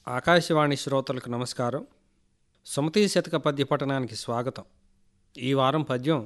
ఆకాశవాణి శ్రోతలకు నమస్కారం సుమతి శతక పద్య పఠనానికి స్వాగతం ఈ వారం పద్యం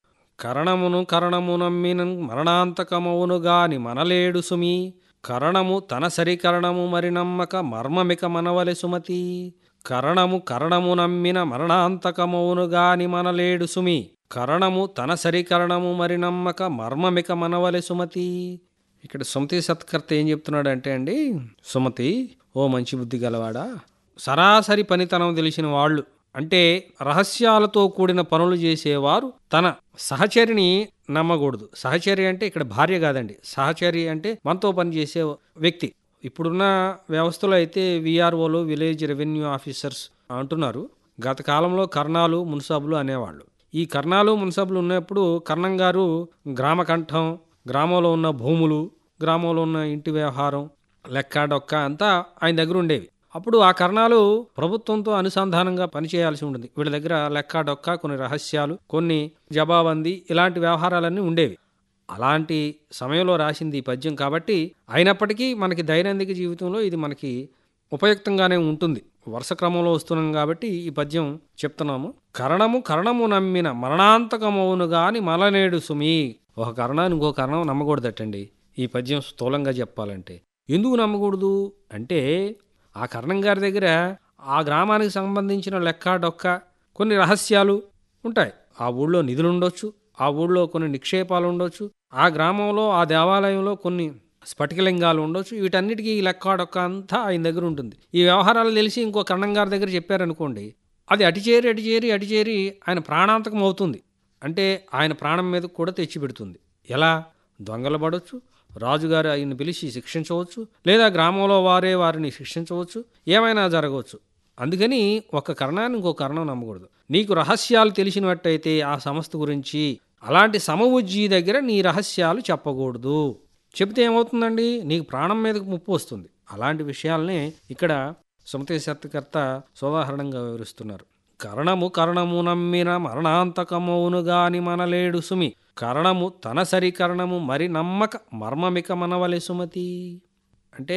కరణమును కరణము నమ్మిన మరణాంతకమవును గాని మనలేడు సుమి కరణము తన సరికరణము మరి నమ్మక మర్మమిక మనవలె సుమతి కరణము కరణము నమ్మిన మరణాంతకమవును గాని మనలేడు సుమి కరణము తన సరికరణము మరి నమ్మక మర్మమిక మనవలె సుమతి ఇక్కడ సుమతి సత్కర్త ఏం చెప్తున్నాడంటే అండి సుమతి ఓ మంచి బుద్ధి గలవాడా సరాసరి పనితనం తెలిసిన వాళ్ళు అంటే రహస్యాలతో కూడిన పనులు చేసేవారు తన సహచరిని నమ్మకూడదు సహచరి అంటే ఇక్కడ భార్య కాదండి సహచరి అంటే మనతో పనిచేసే వ్యక్తి ఇప్పుడున్న వ్యవస్థలో అయితే విఆర్ఓలు విలేజ్ రెవెన్యూ ఆఫీసర్స్ అంటున్నారు గత కాలంలో కర్ణాలు మున్సాబులు అనేవాళ్ళు ఈ కర్ణాలు మున్సాబులు ఉన్నప్పుడు కర్ణం గారు గ్రామ కంఠం గ్రామంలో ఉన్న భూములు గ్రామంలో ఉన్న ఇంటి వ్యవహారం లెక్క డొక్క అంతా ఆయన దగ్గర ఉండేవి అప్పుడు ఆ కర్ణాలు ప్రభుత్వంతో అనుసంధానంగా పనిచేయాల్సి ఉంటుంది వీళ్ళ దగ్గర లెక్క డొక్క కొన్ని రహస్యాలు కొన్ని జవాబందీ ఇలాంటి వ్యవహారాలన్నీ ఉండేవి అలాంటి సమయంలో రాసింది ఈ పద్యం కాబట్టి అయినప్పటికీ మనకి దైనందిక జీవితంలో ఇది మనకి ఉపయుక్తంగానే ఉంటుంది వరుస క్రమంలో వస్తున్నాం కాబట్టి ఈ పద్యం చెప్తున్నాము కరణము కరణము నమ్మిన మరణాంతకమవును గాని మలనేడు సుమి ఒక కరణాన్ని ఇంకో కరణం నమ్మకూడదటండి ఈ పద్యం స్థూలంగా చెప్పాలంటే ఎందుకు నమ్మకూడదు అంటే ఆ కరణం గారి దగ్గర ఆ గ్రామానికి సంబంధించిన లెక్క డొక్క కొన్ని రహస్యాలు ఉంటాయి ఆ ఊళ్ళో నిధులు ఉండొచ్చు ఆ ఊళ్ళో కొన్ని నిక్షేపాలు ఉండొచ్చు ఆ గ్రామంలో ఆ దేవాలయంలో కొన్ని స్ఫటికలింగాలు ఉండొచ్చు వీటన్నిటికీ ఈ లెక్క డొక్క అంతా ఆయన దగ్గర ఉంటుంది ఈ వ్యవహారాలు తెలిసి ఇంకో కరణం గారి దగ్గర చెప్పారనుకోండి అది అటిచేరి అటిచేరి అటిచేరి ఆయన ప్రాణాంతకం అవుతుంది అంటే ఆయన ప్రాణం మీద కూడా తెచ్చిపెడుతుంది ఎలా దొంగలు పడవచ్చు రాజుగారు ఆయన్ని పిలిచి శిక్షించవచ్చు లేదా గ్రామంలో వారే వారిని శిక్షించవచ్చు ఏమైనా జరగవచ్చు అందుకని ఒక కరణాన్ని ఇంకో కరణం నమ్మకూడదు నీకు రహస్యాలు తెలిసినట్టయితే ఆ సంస్థ గురించి అలాంటి సమవుజ్జీ దగ్గర నీ రహస్యాలు చెప్పకూడదు చెబితే ఏమవుతుందండి నీకు ప్రాణం మీదకు ముప్పు వస్తుంది అలాంటి విషయాలనే ఇక్కడ సుమతి సత్కర్త సోదాహరణంగా వివరిస్తున్నారు కరణము కరణము నమ్మిన మరణాంతకమవును గాని మనలేడు సుమి కరణము తన సరి కరణము మరి నమ్మక మర్మమిక మనవలె సుమతి అంటే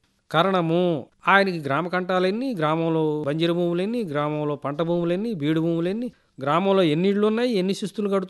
కరణము ఆయనకి గ్రామ కంటాలెన్ని గ్రామంలో బంజరు భూములెన్ని గ్రామంలో పంట భూములెన్ని బీడు భూములెన్ని గ్రామంలో ఎన్ని ఇళ్ళు ఉన్నాయి ఎన్ని శిస్తులు కడుతున్నాయి